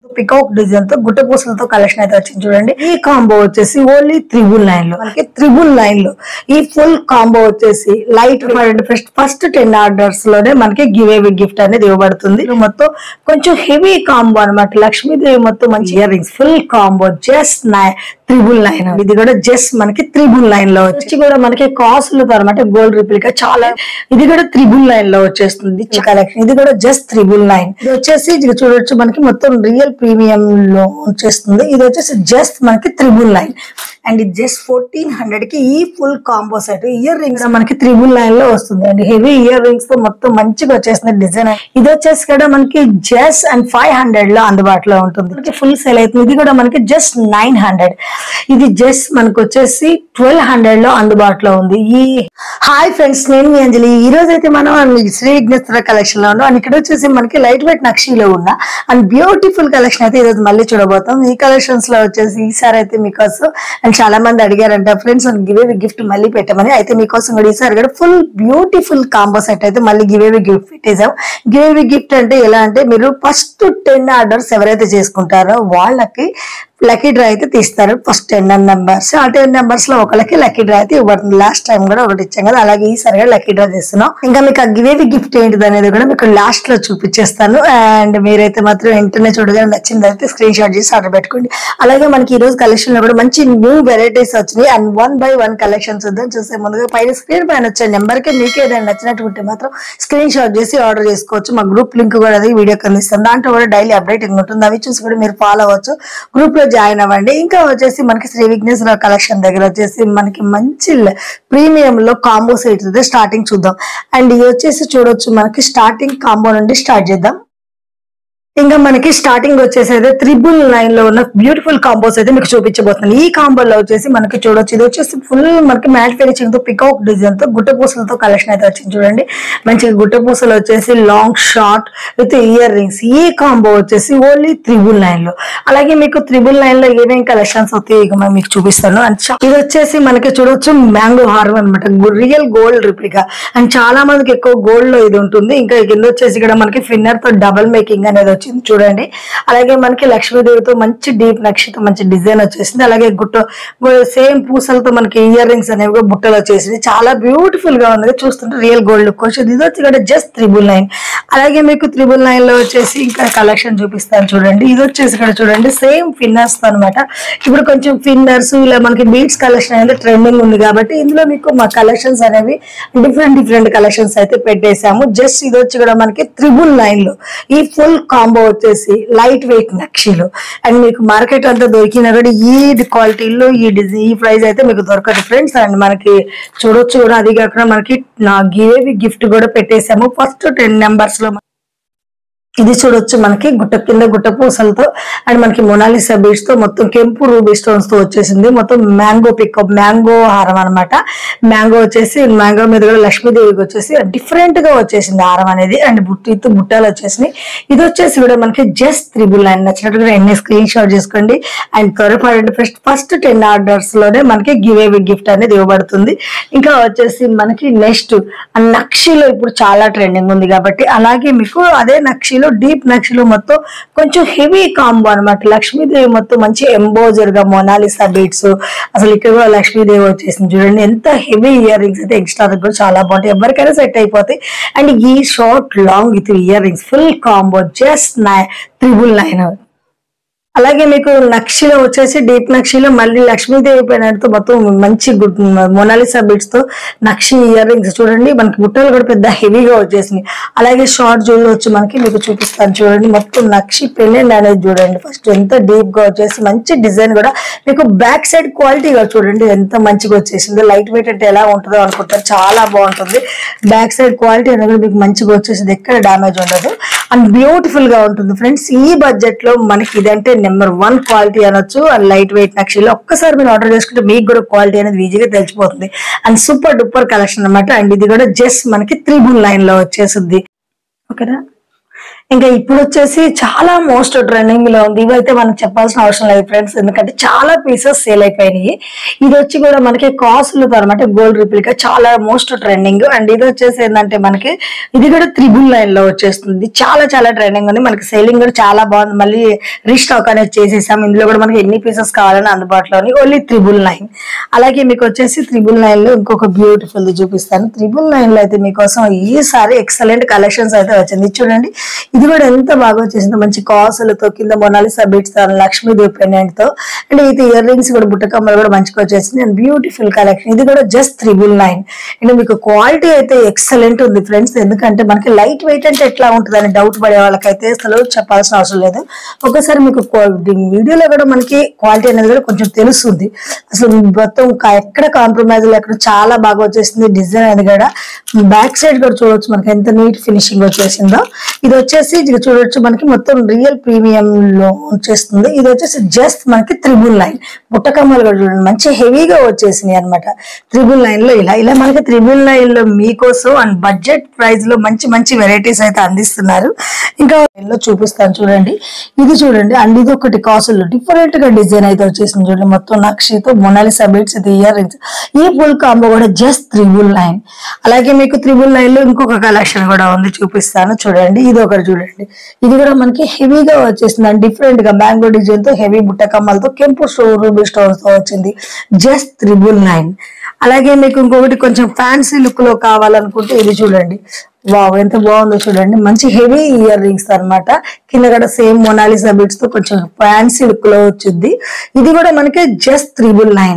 peacock design తో గుట్ట పూసలతో collection అయితే వచ్చింది చూడండి ఈ కాంబో వచ్చేసి ఓన్లీ త్రిబుల్ నైన్ లో మనకి త్రిబుల్ నైన్ లో ఈ ఫుల్ కాంబో వచ్చేసి light first first ten orders లోనే మనకి గివ్ అవే గిఫ్ట్ అనేది ఇవ్వబడుతుంది ఇది మొత్తం కొంచెం హెవీ కాంబో అన్నమాట లక్ష్మీదేవి మొత్తం మంచి earrings full combo just nine triple nine ఇది కూడా జస్ట్ మనకి త్రిబుల్ నైన్ లో వచ్చి కూడా మనకి కాస్ట్లు అనమాట గోల్డ్ రిప్లికా చాలా ఇది కూడా త్రిబుల్ నైన్ లో వచ్చేస్తుంది కలెక్షన్ ఇది కూడా జస్ట్ త్రిబుల్ నైన్ ఇది వచ్చేసి ఇది చూడొచ్చు మనకి మొత్తం రియల్ ప్రీమియం లో వచ్చేస్తుంది ఇది వచ్చేసి జస్ట్ మనకి త్రిబుల్ నైన్ అండ్ ఇది జస్ట్ ఫోర్టీన్ హండ్రెడ్ కి ఈ full combo set earrings మనకి త్రిబుల్ నైన్ లో వస్తుంది అండ్ హెవీ ఇయర్ రింగ్స్ తో మొత్తం మంచిగా వచ్చేస్తుంది డిజైన్ ఇది వచ్చేసి కూడా మనకి జస్ట్ అండ్ ఫైవ్ హండ్రెడ్ లో అందుబాటులో ఉంటుంది మనకి ఫుల్ సేల్ అవుతుంది ఇది కూడా మనకి జస్ట్ నైన్ హండ్రెడ్ ఇది జస్ట్ మనకు వచ్చేసి ట్వెల్వ్ హండ్రెడ్ లో అందుబాటులో ఉంది ఈ హాయ్ ఫ్రెండ్స్ నేను మీ అంజలి ఈ రోజు అయితే మనం శ్రీ విఘ్నేశ్వర కలెక్షన్ లో ఉన్నాం అండ్ ఇక్కడ వచ్చేసి మనకి లైట్ వెయిట్ నక్షీలో ఉన్న అండ్ బ్యూటిఫుల్ కలెక్షన్ అయితే ఈరోజు మళ్ళీ చూడబోతాం ఈ కలెక్షన్స్ లో వచ్చేసి ఈసారి అయితే మీకోసం అండ్ చాలా మంది అడిగారంట ఫ్రెండ్స్ గివేవి గిఫ్ట్ మళ్ళీ పెట్టమని అయితే మీకోసం కూడా ఈసారి కూడా ఫుల్ బ్యూటిఫుల్ కాంబో సెట్ అయితే మళ్ళీ గివేవి గిఫ్ట్ పెట్టేసాం గివేవి గిఫ్ట్ అంటే ఎలా అంటే మీరు ఫస్ట్ టెన్ ఆర్డర్స్ ఎవరైతే చేసుకుంటారో వాళ్ళకి లక్కీ డ్రా అయితే తీస్తారు ఫస్ట్ టెన్ నెంబర్స్ ఆ టెన్ నెంబర్స్ లో ఒకరికి లక్కీ డ్రా అయితే ఇవ్వబడుతుంది లాస్ట్ టైం కూడా ఒకటి ఇచ్చాం కదా అలాగే ఈసారి కూడా లక్కీ డ్రా చేస్తున్నాం ఇంకా మీకు ఆ గివేవి గిఫ్ట్ ఏంటిది అనేది కూడా మీకు లాస్ట్ లో చూపించేస్తాను అండ్ మీరైతే మాత్రం వెంటనే చూడగానే నచ్చింది అయితే స్క్రీన్ షాట్ చేసి ఆర్డర్ పెట్టుకోండి అలాగే మనకి ఈ రోజు కలెక్షన్ లో కూడా మంచి న్యూ వెరైటీస్ వచ్చినాయి and one by one collections వద్దాం చూసే ముందుగా పైన స్క్రీన్ పైన వచ్చే నెంబర్ కి మీకు ఏదైనా నచ్చినట్టు ఉంటే మాత్రం స్క్రీన్ షాట్ చేసి ఆర్డర్ చేసుకోవచ్చు మా గ్రూప్ లింక్ కూడా అది వీడియో అందిస్తాం దాంట్లో కూడా డైలీ అప్డేటింగ్ ఉంటుంది అవి చూసి కూడా మీరు ఫాలో అవ్వచ్చు గ్రూప్ లో జాయిన్ అవ్వండి ఇంకా వచ్చేసి మనకి శ్రీ విఘ్నేశ్వర కలెక్షన్ దగ్గర వచ్చేసి మనకి మంచి ప్రీమియం లో కాంబో సెట్స్ అయితే స్టార్టింగ్ చూద్దాం అండ్ ఇది వచ్చేసి చూడొచ్చు మనకి స్టార్టింగ్ కాంబో నుండి స్టార్ట్ చేద్దాం ఇంకా మనకి స్టార్టింగ్ వచ్చేసి అయితే త్రిబుల్ నైన్ లో ఉన్న బ్యూటిఫుల్ కాంబోస్ అయితే మీకు చూపించబోతున్నాను ఈ కాంబోలో వచ్చేసి మనకి చూడొచ్చు ఇది వచ్చేసి ఫుల్ మనకి మ్యాట్ ఫినిషింగ్ తో పికాక్ డిజైన్ తో గుట్ట పూసలతో కలెక్షన్ అయితే వచ్చింది చూడండి మంచిగా గుట్ట పూసలు వచ్చేసి long short with earrings ఈ కాంబో వచ్చేసి ఓన్లీ త్రిబుల్ నైన్ లో అలాగే మీకు త్రిబుల్ నైన్ లో ఏమేం కలెక్షన్స్ అవుతాయి ఇక మనం మీకు చూపిస్తాను అండ్ చా- ఇది వచ్చేసి మనకి చూడొచ్చు మ్యాంగో హారం అనమాట రియల్ గోల్డ్ రిప్లికా అండ్ చాలా మందికి ఎక్కువ గోల్డ్ లో ఇది ఉంటుంది ఇంకా కింద వచ్చేసి ఇక్కడ మనకి ఫిన్నర్ తో డబల్ మేకింగ్ అనేది వచ్చింది చూడండి అలాగే మనకి లక్ష్మీదేవితో మంచి డీప్ నక్షితో మంచి డిజైన్ వచ్చేసింది అలాగే గుట్ట సేమ్ పూసలతో మనకి ఇయర్ రింగ్స్ అనేవి కూడా బుట్టలు వచ్చేసింది చాలా బ్యూటిఫుల్ గా ఉంది చూస్తుంటే రియల్ గోల్డ్ లుక్ వచ్చింది ఇది వచ్చి కూడా జస్ట్ త్రిబుల్ నైన్ అలాగే మీకు త్రిబుల్ నైన్ లో వచ్చేసి ఇంకా కలెక్షన్ చూపిస్తాను చూడండి ఇది వచ్చేసి ఇక్కడ చూడండి సేమ్ ఫిన్నర్స్ తో అనమాట ఇప్పుడు కొంచెం ఫిన్నర్స్ ఇలా మనకి బీట్స్ కలెక్షన్ అనేది ట్రెండింగ్ ఉంది కాబట్టి ఇందులో మీకు మా కలెక్షన్స్ అనేవి డిఫరెంట్ డిఫరెంట్ కలెక్షన్స్ అయితే పెట్టేశాము జస్ట్ ఇది వచ్చి కూడా మనకి త్రిబుల్ నైన్ లో ఈ ఫుల్ కాంబో వచ్చేసి లైట్ వెయిట్ నక్షీలు అండ్ మీకు మార్కెట్ అంతా దొరికినా కూడా ఈ క్వాలిటీలో ఈ డిజైన్ ఈ ప్రైస్ అయితే మీకు దొరకదు ఫ్రెండ్స్ అండ్ మనకి చూడొచ్చు కూడా అది కాకుండా మనకి నా గివేవి గిఫ్ట్ కూడా పెట్టేశాము ఫస్ట్ టెన్ నెంబర్స్ లో ఇది చూడొచ్చు మనకి గుట్ట కింద గుట్ట పూసలతో అండ్ మనకి మొనాలిసా బీడ్స్ తో మొత్తం కెంపు రూబీ స్టోన్స్ తో వచ్చేసింది మొత్తం మ్యాంగో పికప్ మ్యాంగో హారం అన్నమాట మ్యాంగో వచ్చేసి మ్యాంగో మీద కూడా లక్ష్మీదేవికి వచ్చేసి డిఫరెంట్ గా వచ్చేసింది హారం అనేది అండ్ బుట్టితో బుట్టాలు వచ్చేసినాయి ఇది వచ్చేసి కూడా మనకి జస్ట్ త్రిబుల్ నైన్ నచ్చినట్టుగా ఎన్ని స్క్రీన్ షాట్ చేసుకోండి అండ్ త్వరపడండి ఫస్ట్ ఫస్ట్ టెన్ ఆర్డర్స్ లోనే మనకి గివ్ అవే గిఫ్ట్ అనేది ఇవ్వబడుతుంది ఇంకా వచ్చేసి మనకి నెక్స్ట్ నక్షిలో ఇప్పుడు చాలా ట్రెండింగ్ ఉంది కాబట్టి అలాగే మీకు అదే నక్షిలో డీప్ నక్షిలో మొత్తం కొంచెం హెవీ కాంబో అన్నమాట లక్ష్మీదేవి మొత్తం మంచి ఎంబోజర్ గా మొనాలిసా బీట్స్ అసలు ఇక్కడ కూడా లక్ష్మీదేవి వచ్చేసింది చూడండి ఎంత హెవీ ఇయర్ రింగ్స్ అయితే ఎక్స్ట్రా కూడా చాలా బాగుంటాయి ఎవరికైనా సెట్ అయిపోతాయి అండ్ ఈ short long with earrings full combo just nine triple nine అలాగే మీకు నక్షిలో వచ్చేసి డీప్ నక్షిలో మళ్ళీ లక్ష్మీదేవి పైనతో మొత్తం మంచి గుడ్- మొనాలిసా బీట్స్ తో నక్షి ఇయర్ రింగ్స్ చూడండి మనకి బుట్టలు కూడా పెద్ద హెవీగా వచ్చేసినాయి అలాగే షార్ట్ జూల్ వచ్చి మనకి మీకు చూపిస్తాను చూడండి మొత్తం నక్షి పెళ్ళండి అనేది చూడండి ఫస్ట్ ఎంత డీప్ గా వచ్చేసి మంచి డిజైన్ కూడా మీకు బ్యాక్ సైడ్ క్వాలిటీ కూడా చూడండి ఎంత మంచిగా వచ్చేసింది లైట్ వెయిట్ అంటే ఎలా ఉంటుందో అనుకుంటారు చాలా బాగుంటుంది బ్యాక్ సైడ్ క్వాలిటీ అనేది కూడా మీకు మంచిగా వచ్చేసింది ఎక్కడ డామేజ్ ఉండదు అండ్ బ్యూటిఫుల్ గా ఉంటుంది ఫ్రెండ్స్ ఈ బడ్జెట్ లో మనకి ఇదంటే నెంబర్ వన్ క్వాలిటీ అనొచ్చు అండ్ లైట్ వెయిట్ నక్షలు ఒక్కసారి మీరు ఆర్డర్ చేసుకుంటే మీకు కూడా క్వాలిటీ అనేది ఈజీగా తెలిసిపోతుంది అండ్ సూపర్ డూపర్ కలెక్షన్ అన్నమాట అండ్ ఇది కూడా జస్ట్ మనకి త్రిబుల్ లైన్ లో వచ్చేసింది ఓకేనా ఇంకా ఇప్పుడు వచ్చేసి చాలా మోస్ట్ ట్రెండింగ్ లో ఉంది ఇవైతే మనకు చెప్పాల్సిన అవసరం లేదు ఫ్రెండ్స్ ఎందుకంటే చాలా పీసెస్ సేల్ అయిపోయినాయి ఇది వచ్చి కూడా మనకి కాస్ట్లు అనమాట గోల్డ్ రిప్లికా చాలా మోస్ట్ ట్రెండింగ్ అండ్ ఇది వచ్చేసి ఏంటంటే మనకి ఇది కూడా త్రిబుల్ లైన్ లో వచ్చేస్తుంది చాలా చాలా ట్రెండింగ్ ఉంది మనకి సేలింగ్ కూడా చాలా బాగుంది మళ్ళీ రీస్టాక్ అనేది చేసేసాం ఇందులో కూడా మనకి ఎన్ని పీసెస్ కావాలని అందుబాటులో ఉంది ఓన్లీ త్రిబుల్ నైన్ అలాగే మీకు వచ్చేసి త్రిబుల్ నైన్ లో ఇంకొక బ్యూటిఫుల్ చూపిస్తాను త్రిబుల్ నైన్ లో అయితే మీకోసం ఈసారి ఎక్సలెంట్ కలెక్షన్స్ అయితే వచ్చింది ఇది చూడండి ఇది కూడా ఎంత బాగా వచ్చేసింది మంచి కాసులతో కింద మొనాలిసా బిట్స్ లక్ష్మీదేవి పెండెంట్ తో అండ్ ఇది ఇయర్ రింగ్స్ కూడా బుట్టకమ్మలు కూడా మంచిగా వచ్చేసింది అండ్ బ్యూటిఫుల్ కలెక్షన్ ఇది కూడా జస్ట్ త్రిబుల్ నైన్ అండ్ మీకు క్వాలిటీ అయితే ఎక్సలెంట్ ఉంది ఫ్రెండ్స్ ఎందుకంటే మనకి లైట్ వెయిట్ అంటే ఎట్లా ఉంటుంది అని డౌట్ పడే వాళ్ళకైతే అసలు చెప్పాల్సిన అవసరం లేదు ఒకసారి మీకు వీడియోలో కూడా మనకి క్వాలిటీ అనేది కూడా కొంచెం తెలుస్తుంది అసలు మొత్తం క- ఎక్కడ కాంప్రమైజ్ లేకుండా చాలా బాగా వచ్చేసింది డిజైన్ అనేది కూడా బ్యాక్ సైడ్ కూడా చూడొచ్చు మనకి ఎంత నీట్ ఫినిషింగ్ వచ్చేసిందో ఇది వచ్చేసి ఇది చూడొచ్చు మనకి మొత్తం రియల్ ప్రీమియం లో వచ్చేస్తుంది ఇది వచ్చేసి జస్ట్ మనకి త్రిబుల్ లైన్ బుట్టకమ్మలు కూడా చూడండి మంచి హెవీగా వచ్చేసినాయి అనమాట త్రిబుల్ లైన్ లో ఇలా ఇలా మనకి త్రిబుల్ లైన్ లో మీకోసం అండ్ బడ్జెట్ ప్రైస్ లో మంచి మంచి వెరైటీస్ అయితే అందిస్తున్నారు ఇంకా లో చూపిస్తాను చూడండి ఇది చూడండి అండ్ ఇది ఒకటి కాసులు డిఫరెంట్ గా డిజైన్ అయితే వచ్చేసింది చూడండి మొత్తం నక్షితో మొనాలిసా బిట్స్ ఇది ఇయర్ రింగ్స్ ఈ ఫుల్ కాంబో కూడా జస్ట్ త్రిబుల్ నైన్ అలాగే మీకు త్రిబుల్ నైన్ లో ఇంకొక కలెక్షన్ కూడా ఉంది చూపిస్తాను చూడండి ఇది ఒకటి చూడండి ఇది కూడా మనకి హెవీగా వచ్చేసింది అండ్ డిఫరెంట్ గా మ్యాంగో డిజైన్ తో హెవీ బుట్ట కమ్మలతో కెంపు స్టోన్ రూబీ స్టోన్స్ తో వచ్చింది జస్ట్ త్రిబుల్ నైన్ అలాగే మీకు ఇంకొకటి కొంచెం ఫ్యాన్సీ లుక్ లో కావాలనుకుంటే ఇది చూడండి వావ్ ఎంత బాగుందో చూడండి మంచి హెవీ ఇయర్ రింగ్స్ అన్నమాట కింద కూడా సేమ్ మొనాలిసా బిట్స్ తో కొంచెం ఫ్యాన్సీ లుక్ లో వచ్చింది ఇది కూడా మనకి జస్ట్ త్రిబుల్ నైన్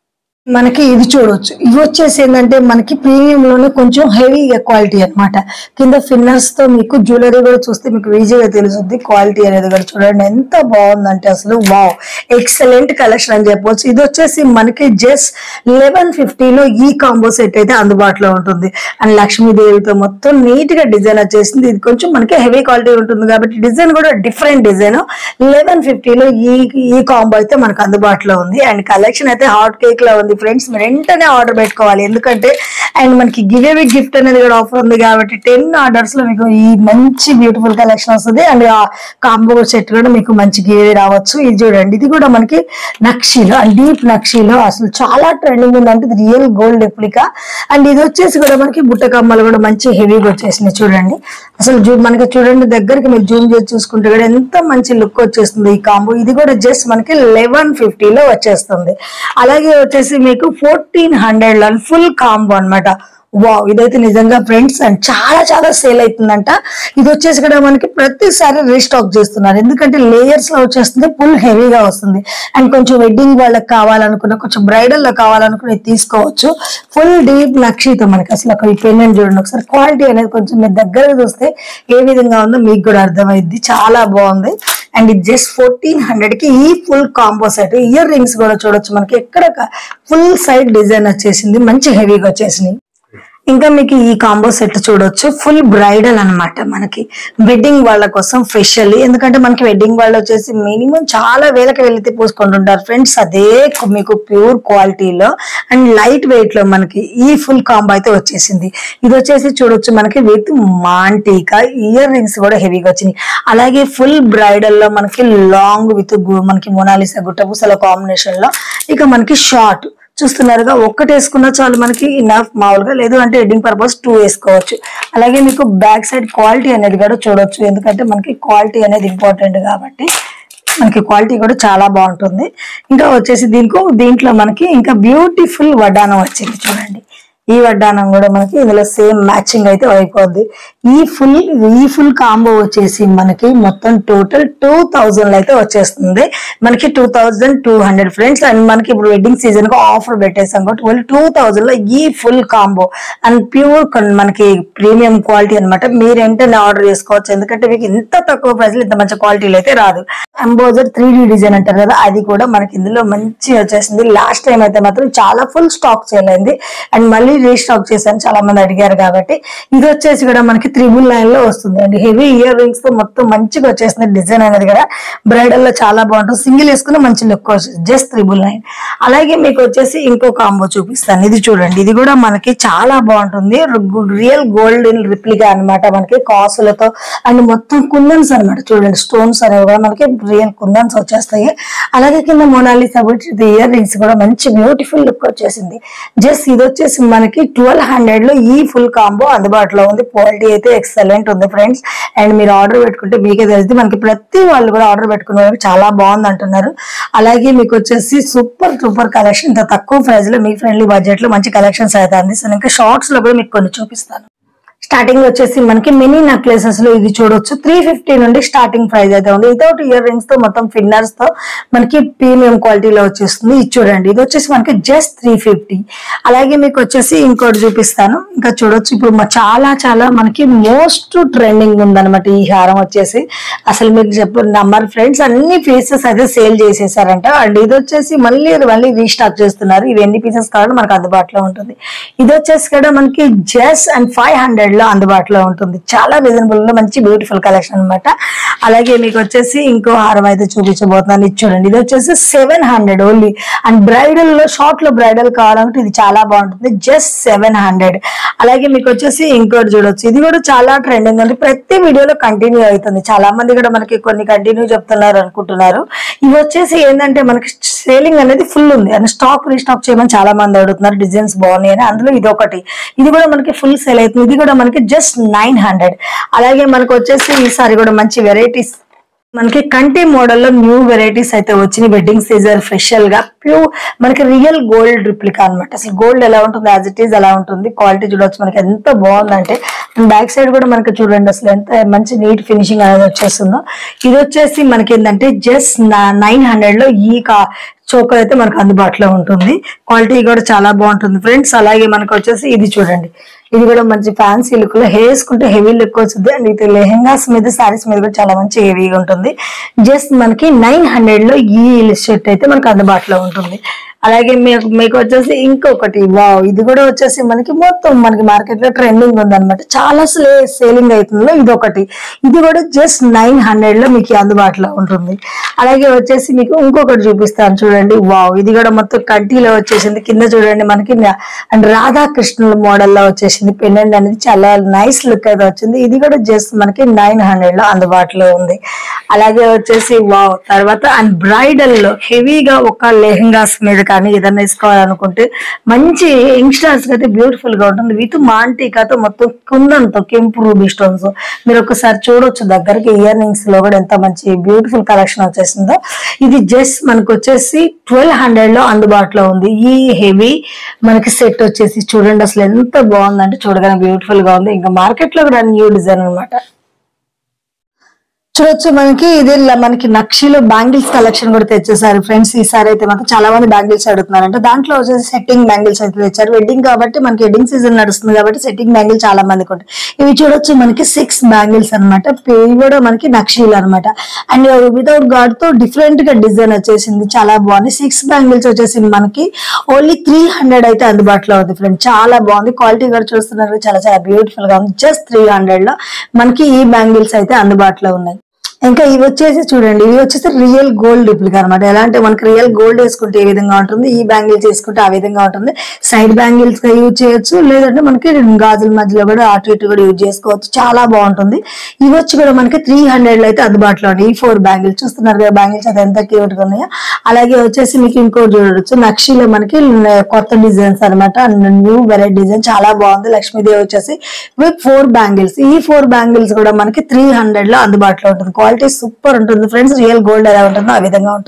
మనకి ఇది చూడొచ్చు ఇవి వచ్చేసి ఏంటంటే మనకి ప్రీమియం లోనే కొంచెం హెవీ క్వాలిటీ అన్నమాట కింద ఫిన్నర్స్ తో మీకు జ్యువెలరీ కూడా చూస్తే మీకు ఈజీగా తెలుస్తుంది క్వాలిటీ అనేది కూడా చూడండి ఎంత బాగుందంటే అసలు వావ్ ఎక్సలెంట్ కలెక్షన్ అని చెప్పవచ్చు ఇది వచ్చేసి మనకి జస్ట్ లెవెన్ ఫిఫ్టీలో ఈ కాంబో సెట్ అయితే అందుబాటులో ఉంటుంది అండ్ లక్ష్మీదేవితో మొత్తం నీట్ గా డిజైన్ వచ్చేసింది ఇది కొంచెం మనకి హెవీ క్వాలిటీ ఉంటుంది కాబట్టి డిజైన్ కూడా డిఫరెంట్ డిజైన్ లెవెన్ ఫిఫ్టీలో ఈ ఈ కాంబో అయితే మనకు అందుబాటులో ఉంది అండ్ కలెక్షన్ అయితే హాట్ కేక్ లా ఉంది ఫ్రెండ్స్ మీరు వెంటనే ఆర్డర్ పెట్టుకోవాలి ఎందుకంటే అండ్ మనకి గివ్ అవే గిఫ్ట్ అనేది కూడా ఆఫర్ ఉంది కాబట్టి టెన్ ఆర్డర్స్ లో మీకు ఈ మంచి బ్యూటిఫుల్ కలెక్షన్ వస్తుంది అండ్ ఆ కాంబో సెట్ కూడా మీకు మంచి గివ్ రావచ్చు ఇది చూడండి ఇది కూడా మనకి నక్షిలో అండ్ డీప్ నక్షిలో అసలు చాలా ట్రెండింగ్ ఉందంటే ఇది రియల్ గోల్డ్ రెప్లికా అండ్ ఇది వచ్చేసి కూడా మనకి బుట్ట కమ్మలు కూడా మంచి హెవీగా వచ్చేసినాయి చూడండి అసలు జూ మనకి చూడండి దగ్గరికి మీరు జూమ్ చేసి చూసుకుంటే కూడా ఎంత మంచి లుక్ వచ్చేస్తుంది ఈ కాంబో ఇది కూడా జస్ట్ మనకి లెవెన్ ఫిఫ్టీలో వచ్చేస్తుంది అలాగే వచ్చేసి మీకు ఫోర్టీన్ హండ్రెడ్ లో ఫుల్ కాంబో అన్నమాట వావ్ ఇదైతే నిజంగా ఫ్రెండ్స్ అండ్ చాలా చాలా సేల్ అవుతుందంట ఇది వచ్చేసి కూడా మనకి ప్రతిసారి రీస్టాక్ చేస్తున్నారు ఎందుకంటే లేయర్స్ లో వచ్చేస్తుంది ఫుల్ హెవీగా వస్తుంది అండ్ కొంచెం వెడ్డింగ్ వాళ్ళకి కావాలనుకున్న కొంచెం బ్రైడల్ లో కావాలనుకున్న ఇది తీసుకోవచ్చు ఫుల్ డీప్ నక్షితో మనకి అసలు ఒక పెండెంట్ చూడండి ఒకసారి క్వాలిటీ అనేది కొంచెం మీరు దగ్గరగా చూస్తే ఏ విధంగా ఉందో మీకు కూడా అర్థమైంది చాలా బాగుంది అండ్ ఇది జస్ట్ ఫోర్టీన్ హండ్రెడ్ కి ఈ full combo set earrings కూడా చూడొచ్చు మనకి ఎక్కడ ఫుల్ సైడ్ డిజైన్ వచ్చేసింది మంచి హెవీగా వచ్చేసినాయి ఇంకా మీకు ఈ కాంబో సెట్ చూడొచ్చు ఫుల్ బ్రైడల్ అన్నమాట మనకి వెడ్డింగ్ వాళ్ళ కోసం స్పెషల్లీ ఎందుకంటే మనకి వెడ్డింగ్ వాళ్ళు వచ్చేసి మినిమం చాలా వేలకి వెళ్తే పోసుకుంటుంటారు ఫ్రెండ్స్ అదే కు- మీకు ప్యూర్ క్వాలిటీలో అండ్ లైట్ వెయిట్ లో మనకి ఈ ఫుల్ కాంబో అయితే వచ్చేసింది ఇది వచ్చేసి చూడొచ్చు మనకి విత్ మాంటీకా ఇయర్ రింగ్స్ కూడా హెవీగా వచ్చినాయి అలాగే ఫుల్ బ్రైడల్ లో మనకి లాంగ్ విత్ మనకి మొనాలిసా గుట్టపూసల కాంబినేషన్ లో ఇక మనకి షార్ట్ చూస్తున్నారుగా ఒక్కటి వేసుకున్నా చాలు మనకి ఇనఫ్ మామూలుగా లేదు అంటే ఎడ్డింగ్ పర్పస్ టూ వేసుకోవచ్చు అలాగే మీకు బ్యాక్ సైడ్ క్వాలిటీ అనేది కూడా చూడొచ్చు ఎందుకంటే మనకి క్వాలిటీ అనేది ఇంపార్టెంట్ కాబట్టి మనకి క్వాలిటీ కూడా చాలా బాగుంటుంది ఇంకా వచ్చేసి దీనికి దీంట్లో మనకి ఇంకా బ్యూటిఫుల్ వడ్డానం వచ్చింది చూడండి ఈ వడ్డానం కూడా మనకి ఇందులో సేమ్ మ్యాచింగ్ అయితే అయిపోద్ది ఈ ఫుల్ ఈ ఫుల్ కాంబో వచ్చేసి మనకి మొత్తం టోటల్ టూ థౌజండ్ లో అయితే వచ్చేస్తుంది మనకి two thousand two hundred friends and మనకి ఇప్పుడు వెడ్డింగ్ సీజన్ కు ఆఫర్ పెట్టేసాం కాబట్టి ఓన్లీ టూ థౌజండ్ లో ఈ ఫుల్ కాంబో అండ్ ప్యూర్ మనకి ప్రీమియం క్వాలిటీ అన్నమాట మీరు వెంటనే ఆర్డర్ చేసుకోవచ్చు ఎందుకంటే మీకు ఇంత తక్కువ ప్రైస్ లో ఇంత మంచి క్వాలిటీలో అయితే రాదు ఎంబోజర్ త్రీ డి డిజైన్ అంటారు కదా అది కూడా మనకి ఇందులో మంచి వచ్చేసింది లాస్ట్ టైం అయితే మాత్రం చాలా ఫుల్ స్టాక్ సేల్ అయింది అండ్ మళ్ళీ రీస్టాక్ చేశాను చాలా మంది అడిగారు కాబట్టి ఇది వచ్చేసి కూడా మనకి త్రిబుల్ లైన్ లో వస్తుంది అండ్ హెవీ ఇయర్ రింగ్స్ తో మొత్తం మంచిగా వచ్చేసింది డిజైన్ అనేది కూడా బ్రైడల్ లో చాలా బాగుంటుంది సింగిల్ వేసుకుని మంచి లుక్ వస్తుంది జస్ట్ త్రిబుల్ నైన్ అలాగే మీకు వచ్చేసి ఇంకో కాంబో చూపిస్తాను ఇది చూడండి ఇది కూడా మనకి చాలా బాగుంటుంది రియల్ గోల్డ్ రిప్లికా అన్నమాట మనకి కాసులతో అండ్ మొత్తం కుందన్స్ అన్నమాట చూడండి స్టోన్స్ అనేవి కూడా మనకి రియల్ కుందన్స్ వచ్చేస్తాయి అలాగే కింద మొనాలిసా ఇయర్ రింగ్స్ కూడా మంచి బ్యూటిఫుల్ లుక్ వచ్చేసింది జస్ట్ ఇది వచ్చేసి మనకి ట్వెల్వ్ హండ్రెడ్ లో ఈ ఫుల్ కాంబో అందుబాటులో ఉంది క్వాలిటీ అయితే ఎక్సలెంట్ ఉంది ఫ్రెండ్స్ అండ్ మీరు ఆర్డర్ పెట్టుకుంటే మీకే తెలిసింది మనకి ప్రతి వాళ్ళు కూడా ఆర్డర్ పెట్టుకునే వాళ్ళకి చాలా బాగుంది అంటున్నారు అలాగే మీకు వచ్చేసి సూపర్ సూపర్ కలెక్షన్ ఇంత తక్కువ ప్రైస్ లో మీ ఫ్రెండ్లీ బడ్జెట్ లో మంచి కలెక్షన్స్ అయితే అందిస్తాను ఇంకా షార్ట్స్ లో కూడా మీకు కొన్ని చూపిస్తాను స్టార్టింగ్ వచ్చేసి మనకి మినీ నెక్లెసెస్ లో ఇది చూడొచ్చు త్రీ ఫిఫ్టీ నుండి స్టార్టింగ్ ప్రైస్ అయితే ఉంది వితౌట్ ఇయర్ రింగ్స్ తో మొత్తం ఫిన్నర్స్ తో మనకి ప్రీమియం క్వాలిటీలో వచ్చేస్తుంది ఇది చూడండి ఇది వచ్చేసి మనకి జస్ట్ త్రీ ఫిఫ్టీ అలాగే మీకు వచ్చేసి ఇంకోటి చూపిస్తాను ఇంకా చూడొచ్చు ఇప్పుడు మ- చాలా చాలా మనకి మోస్ట్ ట్రెండింగ్ ఉందన్నమాట ఈ హారం వచ్చేసి అసలు మీకు చెప్పు నంబర్ ఫ్రెండ్స్ అన్ని పీసెస్ అయితే సేల్ చేసేసారంట అండ్ ఇది వచ్చేసి మళ్ళీ మళ్ళీ రీస్టాక్ చేస్తున్నారు ఇవి ఎన్ని పీసెస్ కావాలంటే మనకు అందుబాటులో ఉంటుంది ఇది వచ్చేసి కూడా మనకి జస్ట్ అండ్ ఫైవ్ హండ్రెడ్ లో అందుబాటులో ఉంటుంది చాలా రీజనబుల్ లో మంచి బ్యూటిఫుల్ కలెక్షన్ అన్నమాట అలాగే మీకు వచ్చేసి ఇంకో హారం అయితే చూపించబోతున్నాను ఇది చూడండి ఇది వచ్చేసి seven hundred only and bridal లో షార్ట్ లో బ్రైడల్ కావాలంటే ఇది చాలా బాగుంటుంది జస్ట్ సెవెన్ హండ్రెడ్ అలాగే మీకు వచ్చేసి ఇంకోటి చూడొచ్చు ఇది కూడా చాలా ట్రెండింగ్ ఉంది ప్రతి వీడియోలో కంటిన్యూ అవుతుంది చాలా మంది కూడా మనకి కొన్ని కంటిన్యూ చెప్తున్నారు అనుకుంటున్నారు ఇవి వచ్చేసి ఏంటంటే మనకి సేలింగ్ అనేది ఫుల్ ఉంది అండ్ స్టాక్ రీస్టాక్ చేయమని చాలా మంది అడుగుతున్నారు డిజైన్స్ బాగున్నాయి అని అందులో ఇది ఒకటి ఇది కూడా మనకి ఫుల్ సేల్ అవుతుంది ఇది కూడా మనకి జస్ట్ నైన్ హండ్రెడ్ అలాగే మనకు వచ్చేసి ఈసారి కూడా మంచి వెరైటీస్ మనకి కంటి మోడల్లో న్యూ వెరైటీస్ అయితే వచ్చినాయి వెడ్డింగ్ సీజర్ స్పెషల్ గా ప్యూర్ మనకి రియల్ గోల్డ్ రిప్లికా అన్నమాట అసలు గోల్డ్ ఎలా ఉంటుంది యాజ్ ఇట్ ఈస్ ఎలా ఉంటుంది క్వాలిటీ చూడొచ్చు మనకి ఎంత బాగుందంటే బ్యాక్ సైడ్ కూడా మనకి చూడండి అసలు ఎంత మంచి నీట్ ఫినిషింగ్ అనేది వచ్చేస్తుందో ఇది వచ్చేసి మనకి ఏంటంటే జస్ట్ నైన్ హండ్రెడ్ లో ఈ కా చోకర్ అయితే మనకు అందుబాటులో ఉంటుంది క్వాలిటీ కూడా చాలా బాగుంటుంది ఫ్రెండ్స్ అలాగే మనకు వచ్చేసి ఇది చూడండి ఇది కూడా మంచి ఫ్యాన్సీ లుక్ లో వేసుకుంటే హెవీ లుక్ వస్తుంది అండ్ ఇది లెహెంగాస్ మీద సారీస్ మీద కూడా చాలా మంచి హెవీగా ఉంటుంది జస్ట్ మనకి నైన్ హండ్రెడ్ లో ఈ షర్ట్ అయితే మనకు అందుబాటులో ఉంటుంది అలాగే మీకు మీకు వచ్చేసి ఇంకొకటి వావ్ ఇది కూడా వచ్చేసి మనకి మొత్తం మనకి మార్కెట్ లో ట్రెండింగ్ ఉందన్నమాట చాలా సేలింగ్ అవుతుంది ఇది ఒకటి ఇది కూడా జస్ట్ నైన్ హండ్రెడ్ లో మీకు అందుబాటులో ఉంటుంది అలాగే వచ్చేసి మీకు ఇంకొకటి చూపిస్తాను చూడండి వావ్ ఇది కూడా మొత్తం కంటిలో వచ్చేసింది కింద చూడండి మనకి న- అండ్ రాధాకృష్ణుల మోడల్ లో వచ్చేసింది పెండెంట్ అనేది చాలా నైస్ లుక్ అయితే వచ్చింది ఇది కూడా జస్ట్ మనకి నైన్ హండ్రెడ్ లో అందుబాటులో ఉంది అలాగే వచ్చేసి వావ్ తర్వాత అండ్ బ్రైడల్ లో హెవీగా ఒక లెహంగాస్ మీద కానీ ఏదైనా వేసుకోవాలనుకుంటే మంచి యంగ్స్టర్స్ అయితే బ్యూటిఫుల్ గా ఉంటుంది విత్ మాంటికాతో మొత్తం కుందంతో కెంపు రూబీ స్టోన్స్ మీరు ఒకసారి చూడొచ్చు దగ్గరికి ఇయర్ రింగ్స్ లో కూడా ఎంత మంచి బ్యూటిఫుల్ కలెక్షన్ వచ్చేసిందో ఇది జస్ట్ మనకు వచ్చేసి ట్వెల్వ్ హండ్రెడ్ లో అందుబాటులో ఉంది ఈ హెవీ మనకి సెట్ వచ్చేసి చూడండి అసలు ఎంత బాగుందంటే చూడగానే బ్యూటిఫుల్ గా ఉంది ఇంకా మార్కెట్ లో కూడా న్యూ డిజైన్ అన్నమాట చూడొచ్చు మనకి ఇది ఇలా మనకి నక్షిలో బ్యాంగిల్స్ కలెక్షన్ కూడా తెచ్చేసారు ఫ్రెండ్స్ ఈసారి అయితే మాత్రం చాలా మంది బ్యాంగిల్స్ అడుగుతున్నారంటే దాంట్లో వచ్చేసి సెట్టింగ్ బ్యాంగిల్స్ అయితే తెచ్చారు వెడ్డింగ్ కాబట్టి మనకి వెడ్డింగ్ సీజన్ నడుస్తుంది కాబట్టి సెట్టింగ్ బ్యాంగిల్ చాలా మందికి ఉంటాయి ఇవి చూడొచ్చు మనకి సిక్స్ బ్యాంగిల్స్ అనమాట ఇవి కూడా మనకి నక్షీలు అనమాట అండ్ వితౌట్ గాడ్ తో డిఫరెంట్ గా డిజైన్ వచ్చేసింది చాలా బాగుంది సిక్స్ బ్యాంగిల్స్ వచ్చేసి మనకి ఓన్లీ త్రీ హండ్రెడ్ అయితే అందుబాటులో ఉంది ఫ్రెండ్ చాలా బాగుంది క్వాలిటీ కూడా చూస్తున్నారు చాలా చాలా బ్యూటిఫుల్ గా ఉంది జస్ట్ త్రీ హండ్రెడ్ లో మనకి ఈ బ్యాంగిల్స్ అయితే అందుబాటులో ఉన్నాయి ఇంకా ఇవి వచ్చేసి చూడండి ఇవి వచ్చేసి రియల్ గోల్డ్ రిప్లికా అనమాట ఎలా అంటే మనకి రియల్ గోల్డ్ వేసుకుంటే ఏ విధంగా ఉంటుంది ఈ బ్యాంగిల్స్ వేసుకుంటే ఆ విధంగా ఉంటుంది సైడ్ బ్యాంగిల్స్ గా యూజ్ చేయొచ్చు లేదంటే మనకి గాజుల మధ్యలో కూడా అటు ఇటు కూడా యూజ్ చేసుకోవచ్చు చాలా బాగుంటుంది ఇవి వచ్చి కూడా మనకి త్రీ హండ్రెడ్ లో అయితే అందుబాటులో ఉన్నాయి ఈ ఫోర్ బ్యాంగిల్స్ చూస్తున్నారు కదా బ్యాంగిల్స్ అయితే ఎంత క్యూట్ గా ఉన్నాయో అలాగే వచ్చేసి మీకు ఇంకోటి చూడొచ్చు నక్షిలో మనకి కొత్త డిజైన్స్ అనమాట న్యూ వెరైటీ డిజైన్ చాలా బాగుంది లక్ష్మీదేవి వచ్చేసి విత్ ఫోర్ బ్యాంగిల్స్ ఈ ఫోర్ బ్యాంగిల్స్ కూడా మనకి త్రీ హండ్రెడ్ లో అందుబాటులో ఉంటుంది క్వాలిటీ సూపర్ ఉంటుంది ఫ్రెండ్స్ రియల్ గోల్డ్ ఎలా ఉంటుందో ఆ విధంగా ఉంటుంది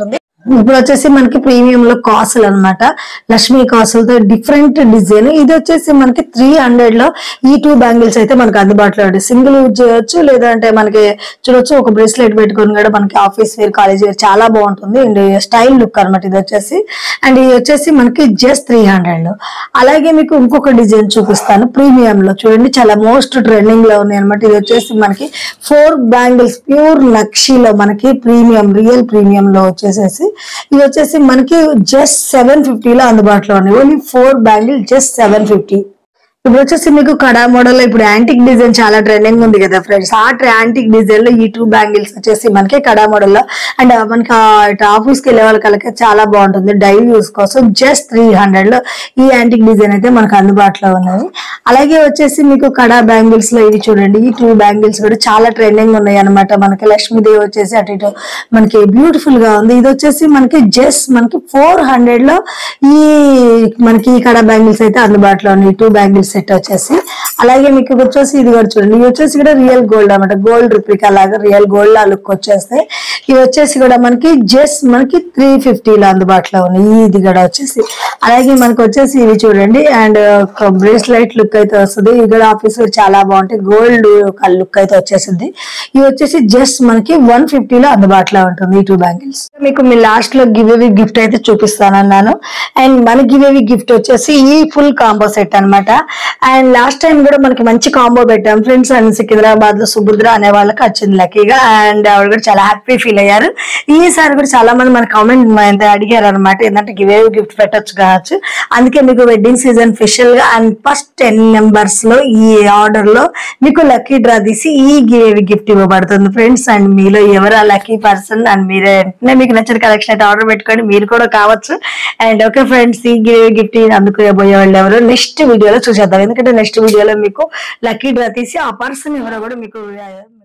ఇప్పుడు వచ్చేసి మనకి ప్రీమియం లో కాసులు అన్నమాట లక్ష్మీ కాసులతో డిఫరెంట్ డిజైన్ ఇది వచ్చేసి మనకి త్రీ హండ్రెడ్ లో ఈ టూ బ్యాంగిల్స్ అయితే మనకి అందుబాటులో ఉంది సింగిల్ యూజ్ చేయొచ్చు లేదంటే మనకి చూడొచ్చు ఒక బ్రేస్లెట్ పెట్టుకొని కూడా మనకి ఆఫీస్ వేర్ కాలేజ్ వేర్ చాలా బాగుంటుంది అండ్ స్టైల్ లుక్ అనమాట ఇది వచ్చేసి అండ్ ఇది వచ్చేసి మనకి జస్ట్ త్రీ హండ్రెడ్ లో అలాగే మీకు ఇంకొక డిజైన్ చూపిస్తాను ప్రీమియం లో చూడండి చాలా మోస్ట్ ట్రెండింగ్ లో ఉన్నాయి అనమాట ఇది వచ్చేసి మనకి ఫోర్ బ్యాంగిల్స్ ప్యూర్ నక్షీలో మనకి ప్రీమియం రియల్ ప్రీమియం లో వచ్చేసేసి ఇది వచ్చేసి మనకి జస్ట్ సెవెన్ ఫిఫ్టీలో అందుబాటులో ఉన్నాయి only four bangle just seven fifty ఇప్పుడు వచ్చేసి మీకు కడా మోడల్ లో ఇప్పుడు యాంటిక్ డిజైన్ చాలా ట్రెండింగ్ ఉంది కదా ఫ్రెండ్స్ ఆ యాంటిక్ డిజైన్ లో ఈ టూ బ్యాంగిల్స్ వచ్చేసి మనకి కడా మోడల్ లో అండ్ మనకి ఆఫీస్ కి వెళ్ళే వాళ్ళకి చాలా బాగుంటుంది డైలీ యూస్ కోసం జస్ట్ త్రీ హండ్రెడ్ లో ఈ యాంటిక్ డిజైన్ అయితే మనకు అందుబాటులో ఉన్నది అలాగే వచ్చేసి మీకు కడా బ్యాంగిల్స్ లో ఇవి చూడండి ఈ టూ బ్యాంగిల్స్ కూడా చాలా ట్రెండింగ్ ఉన్నాయి అనమాట మనకి లక్ష్మీదేవి వచ్చేసి అటు ఇటు మనకి బ్యూటిఫుల్ గా ఉంది ఇది వచ్చేసి మనకి జస్ట్ మనకి ఫోర్ హండ్రెడ్ లో ఈ మనకి ఈ కడా బ్యాంగిల్స్ అయితే అందుబాటులో ఉన్నాయి టూ బ్యాంగిల్స్ సెట్ వచ్చేసి అలాగే మీకు వచ్చేసి ఇది కూడా చూడండి ఇవి వచ్చేసి కూడా రియల్ గోల్డ్ అన్నమాట గోల్డ్ రిప్లికా లాగా రియల్ గోల్డ్ లా లుక్ వచ్చేస్తాయి ఇవి వచ్చేసి కూడా మనకి జస్ట్ మనకి త్రీ ఫిఫ్టీలో అందుబాటులో ఉన్నాయి ఇది కూడా వచ్చేసి అలాగే మనకి వచ్చేసి ఇవి చూడండి అండ్ బ్రేస్లైట్ లుక్ అయితే వస్తుంది ఇది కూడా ఆఫీస్ వేర్ చాలా బాగుంటాయి గోల్డ్ లుక్ అయితే వచ్చేసింది ఇవి వచ్చేసి జస్ట్ మనకి వన్ ఫిఫ్టీలో అందుబాటులో ఉంటుంది ఈ టూ బ్యాంగిల్స్ మీకు మీ లాస్ట్ లో గివ్ అవే గిఫ్ట్ అయితే చూపిస్తానన్నాను అండ్ మన గివ్ అవే గిఫ్ట్ వచ్చేసి ఈ ఫుల్ కాంబో సెట్ అన్నమాట అండ్ లాస్ట్ టైం కూడా మనకి మంచి కాంబో పెట్టాం ఫ్రెండ్స్ అండ్ సికింద్రాబాద్ లో సుభద్ర అనే వాళ్ళకి వచ్చింది లక్కీగా అండ్ ఆవిడ కూడా చాలా హ్యాపీ ఫీల్ అయ్యారు ఈసారి కూడా చాలా మంది మన కామెంట్ అడిగారు అనమాట ఏంటంటే గివ్ అవే గిఫ్ట్ పెట్టొచ్చు కావచ్చు అందుకే మీకు వెడ్డింగ్ సీజన్ స్పెషల్ గా అండ్ ఫస్ట్ టెన్ నెంబర్స్ లో ఈ ఆర్డర్ లో మీకు లక్కీ డ్రా తీసి ఈ గివ్ గిఫ్ట్ ఇవ్వబడుతుంది ఫ్రెండ్స్ అండ్ మీలో ఎవరు ఆ లక్కీ పర్సన్ అండ్ మీరే వెంటనే మీకు నచ్చిన కలెక్షన్ అయితే ఆర్డర్ పెట్టుకోండి మీరు కూడా కావచ్చు అండ్ ఓకే ఫ్రెండ్స్ ఈ గివ్ గిఫ్ట్ అందుకోబోయే వాళ్ళు ఎవరు నెక్స్ట్ వీడియోలో చూసేద్దాం ఎందుకంటే నెక్స్ట్ వీడియోలో మీకు లక్కీ డ్రా తీసి ఆ పర్సన్ ఎవరో కూడా మీకు